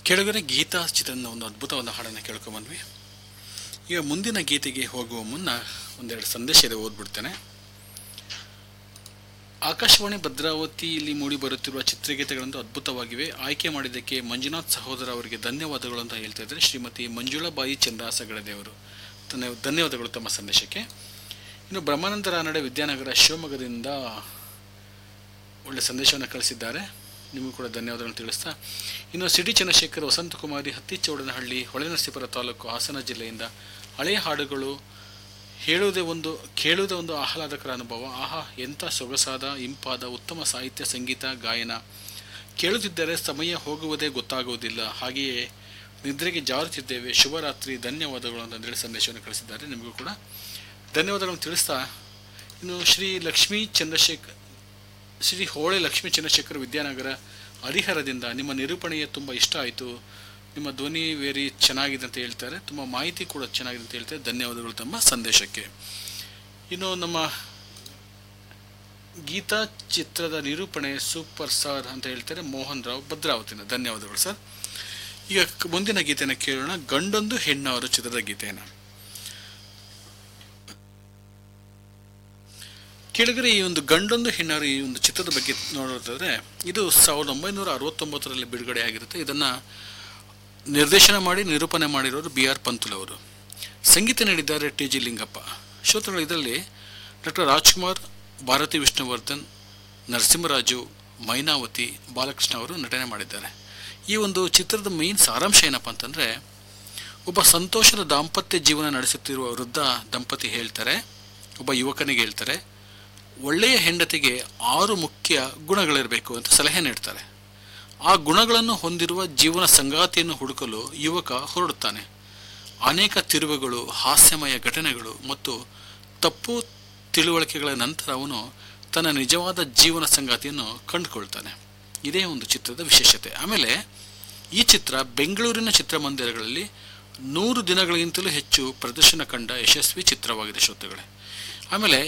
ಕೆಳಗಡೆ ಗೀತಾ ಚಿತ್ರದ ಒಂದು ಅದ್ಭುತವಾದ ಹಾಡನ್ನು ಕೇಳ್ಕೊಂಬಂದ್ವಿ ಈಗ ಮುಂದಿನ ಗೀತೆಗೆ ಹೋಗುವ ಮುನ್ನ ಒಂದೆರಡು ಸಂದೇಶ ಇದೆ ಓದ್ಬಿಡ್ತೇನೆ ಆಕಾಶವಾಣಿ ಭದ್ರಾವತಿಯಲ್ಲಿ ಮೂಡಿ ಬರುತ್ತಿರುವ ಚಿತ್ರಗೀತೆಗಳಂತೂ ಅದ್ಭುತವಾಗಿವೆ ಆಯ್ಕೆ ಮಾಡಿದ್ದಕ್ಕೆ ಮಂಜುನಾಥ್ ಸಹೋದರ ಅವರಿಗೆ ಧನ್ಯವಾದಗಳು ಅಂತ ಹೇಳ್ತಾ ಇದ್ದಾರೆ ಶ್ರೀಮತಿ ಮಂಜುಳಾಬಾಯಿ ಚಂದ್ರಾಸಗಡದೇವರು ಧನ್ಯ ಧನ್ಯವಾದಗಳು ತಮ್ಮ ಸಂದೇಶಕ್ಕೆ ಇನ್ನು ಬ್ರಹ್ಮಾನಂದ ರಾನಡೆ ವಿದ್ಯಾನಗರ ಶಿವಮೊಗ್ಗದಿಂದ ಒಳ್ಳೆ ಸಂದೇಶವನ್ನು ಕಳಿಸಿದ್ದಾರೆ ನಿಮಗೂ ಕೂಡ ಧನ್ಯವಾದಗಳನ್ನು ತಿಳಿಸ್ತಾ ಇನ್ನು ಸಿಡಿ ಚಂದ್ರಶೇಖರ್ ವಸಂತಕುಮಾರಿ ಹತ್ತಿಚೌಡನಹಳ್ಳಿ ಹೊಳೆನರಸೀಪುರ ತಾಲೂಕು ಹಾಸನ ಜಿಲ್ಲೆಯಿಂದ ಹಳೆಯ ಹಾಡುಗಳು ಹೇಳುವುದೇ ಒಂದು ಕೇಳುವುದೇ ಒಂದು ಆಹ್ಲಾದಕರ ಅನುಭವ ಆಹಾ ಎಂಥ ಸೊಗಸಾದ ಇಂಪಾದ ಉತ್ತಮ ಸಾಹಿತ್ಯ ಸಂಗೀತ ಗಾಯನ ಕೇಳುತ್ತಿದ್ದರೆ ಸಮಯ ಹೋಗುವುದೇ ಗೊತ್ತಾಗುವುದಿಲ್ಲ ಹಾಗೆಯೇ ನಿದ್ರೆಗೆ ಜಾರುತ್ತಿದ್ದೇವೆ ಶುಭರಾತ್ರಿ ಧನ್ಯವಾದಗಳು ಅಂತ ಹೇಳಿ ಸಂದೇಶವನ್ನು ಕಳಿಸಿದ್ದಾರೆ ನಿಮಗೂ ಕೂಡ ಧನ್ಯವಾದಗಳನ್ನು ತಿಳಿಸ್ತಾ ಇನ್ನು ಶ್ರೀ ಲಕ್ಷ್ಮೀ ಚಂದ್ರಶೇಖರ್ ಶ್ರೀ ಹೋಳೆ ಲಕ್ಷ್ಮೀ ಚಂದ್ರಶೇಖರ್ ವಿದ್ಯಾನಗರ ಹರಿಹರದಿಂದ ನಿಮ್ಮ ನಿರೂಪಣೆಯೇ ತುಂಬ ಇಷ್ಟ ಆಯಿತು ನಿಮ್ಮ ಧ್ವನಿ ವೇರಿ ಚೆನ್ನಾಗಿದೆ ಅಂತ ಹೇಳ್ತಾರೆ ತುಂಬ ಮಾಹಿತಿ ಕೂಡ ಚೆನ್ನಾಗಿದೆ ಅಂತ ಹೇಳ್ತಾರೆ ಧನ್ಯವಾದಗಳು ತಮ್ಮ ಸಂದೇಶಕ್ಕೆ ಇನ್ನು ನಮ್ಮ ಗೀತಾ ಚಿತ್ರದ ನಿರೂಪಣೆ ಸೂಪರ್ ಸ್ಟಾರ್ ಅಂತ ಹೇಳ್ತಾರೆ ಮೋಹನ್ ರಾವ್ ಭದ್ರಾವತಿನ ಧನ್ಯವಾದಗಳು ಸರ್ ಈಗ ಕ- ಮುಂದಿನ ಗೀತೆಯನ್ನು ಕೇಳೋಣ ಗಂಡೊಂದು ಹೆಣ್ಣವರು ಚಿತ್ರದ ಗೀತೆಯನ್ನು ಕೆಳಗಡೆ ಈ ಒಂದು ಗಂಡೊಂದು ಹೆಣ್ಣರು ಈ ಒಂದು ಚಿತ್ರದ ಬಗ್ಗೆ ನೋಡೋದಾದ್ರೆ ಇದು ಸಾವಿರದ ಒಂಬೈನೂರ ಅರವತ್ತೊಂಬತ್ತರಲ್ಲಿ ಬಿಡುಗಡೆ ಆಗಿರುತ್ತೆ ಇದನ್ನು ನಿರ್ದೇಶನ ಮಾಡಿ ನಿರೂಪಣೆ ಮಾಡಿರೋರು ಬಿ ಆರ್ ಪಂತುಲ್ ಅವರು ಸಂಗೀತ ನೀಡಿದ್ದಾರೆ ಟಿ ಜಿ ಲಿಂಗಪ್ಪ ಶ್ರೋತೃಗಳು ಇದರಲ್ಲಿ ಡಾಕ್ಟರ್ ರಾಜ್ಕುಮಾರ್ ಭಾರತಿ ವಿಷ್ಣುವರ್ಧನ್ ನರಸಿಂಹರಾಜು ಮೈನಾವತಿ ಬಾಲಕೃಷ್ಣ ಅವರು ನಟನೆ ಮಾಡಿದ್ದಾರೆ ಈ ಒಂದು ಚಿತ್ರದ ಮೇನ್ ಸಾರಾಂಶ ಏನಪ್ಪ ಅಂತಂದರೆ ಒಬ್ಬ ಸಂತೋಷದ ದಾಂಪತ್ಯ ಜೀವನ ನಡೆಸುತ್ತಿರುವ ವೃದ್ಧ ದಂಪತಿ ಹೇಳ್ತಾರೆ ಒಬ್ಬ ಯುವಕನಿಗೆ ಹೇಳ್ತಾರೆ ಒಳ್ಳೆಯ ಹೆಂಡತಿಗೆ ಆರು ಮುಖ್ಯ ಗುಣಗಳಿರಬೇಕು ಅಂತ ಸಲಹೆ ನೀಡ್ತಾರೆ ಆ ಗುಣಗಳನ್ನು ಹೊಂದಿರುವ ಜೀವನ ಸಂಗಾತಿಯನ್ನು ಹುಡುಕಲು ಯುವಕ ಹೊರಡುತ್ತಾನೆ ಅನೇಕ ತಿರುವುಗಳು ಹಾಸ್ಯಮಯ ಘಟನೆಗಳು ಮತ್ತು ತಪ್ಪು ತಿಳುವಳಿಕೆಗಳ ನಂತರ ಅವನು ತನ್ನ ನಿಜವಾದ ಜೀವನ ಸಂಗಾತಿಯನ್ನು ಕಂಡುಕೊಳ್ತಾನೆ ಇದೇ ಒಂದು ಚಿತ್ರದ ವಿಶೇಷತೆ ಆಮೇಲೆ ಈ ಚಿತ್ರ ಬೆಂಗಳೂರಿನ ಚಿತ್ರಮಂದಿರಗಳಲ್ಲಿ ನೂರು ದಿನಗಳಿಗಿಂತಲೂ ಹೆಚ್ಚು ಪ್ರದರ್ಶನ ಕಂಡ ಯಶಸ್ವಿ ಚಿತ್ರವಾಗಿದೆ ಶ್ರೋತೃಗಳೇ ಆಮೇಲೆ